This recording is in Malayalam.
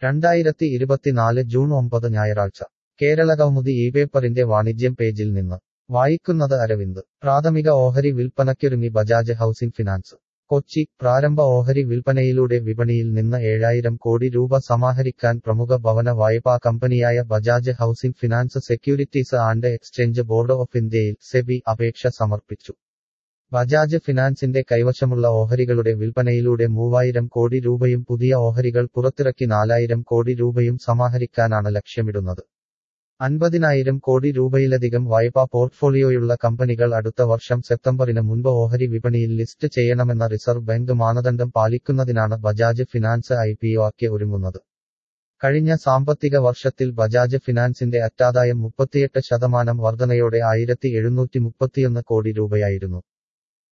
രണ്ടായിരത്തി ഇരുപത്തിനാല് ജൂൺ ഒമ്പത് ഞായറാഴ്ച കേരളകൗമുദി ഈ പേപ്പറിന്റെ വാണിജ്യം പേജിൽ നിന്ന് വായിക്കുന്നത് അരവിന്ദ് പ്രാഥമിക ഓഹരി വിൽപ്പനയ്ക്കൊരുങ്ങി ബജാജ് ഹൗസിംഗ് ഫിനാൻസ് കൊച്ചി പ്രാരംഭ ഓഹരി വിൽപ്പനയിലൂടെ വിപണിയിൽ നിന്ന് ഏഴായിരം കോടി രൂപ സമാഹരിക്കാൻ പ്രമുഖ ഭവന വായ്പാ കമ്പനിയായ Bajaj housing finance securities and exchange board of ഇന്ത്യയിൽ സെബി അപേക്ഷ സമർപ്പിച്ചു ബജാജ് ഫിനാൻസിന്റെ കൈവശമുള്ള ഓഹരികളുടെ വിൽപ്പനയിലൂടെ മൂവായിരം കോടി രൂപയും പുതിയ ഓഹരികൾ പുറത്തിറക്കി നാലായിരം കോടി രൂപയും സമാഹരിക്കാനാണ് ലക്ഷ്യമിടുന്നത് അൻപതിനായിരം കോടി രൂപയിലധികം വായ്പാ പോർട്ട്ഫോളിയോയുള്ള കമ്പനികൾ അടുത്ത വർഷം സെപ്റ്റംബറിന് മുൻപ് ഓഹരി വിപണിയിൽ ലിസ്റ്റ് ചെയ്യണമെന്ന റിസർവ് ബാങ്ക് മാനദണ്ഡം പാലിക്കുന്നതിനാണ് Bajaj finance I P O ആക്കി ഒരുങ്ങുന്നത് കഴിഞ്ഞ സാമ്പത്തിക വർഷത്തിൽ ബജാജ് ഫിനാൻസിന്റെ അറ്റാദായം മുപ്പത്തിയെട്ട് ശതമാനം വർധനയോടെ ആയിരത്തി എഴുന്നൂറ്റി മുപ്പത്തിയൊന്ന് കോടി രൂപയായിരുന്നു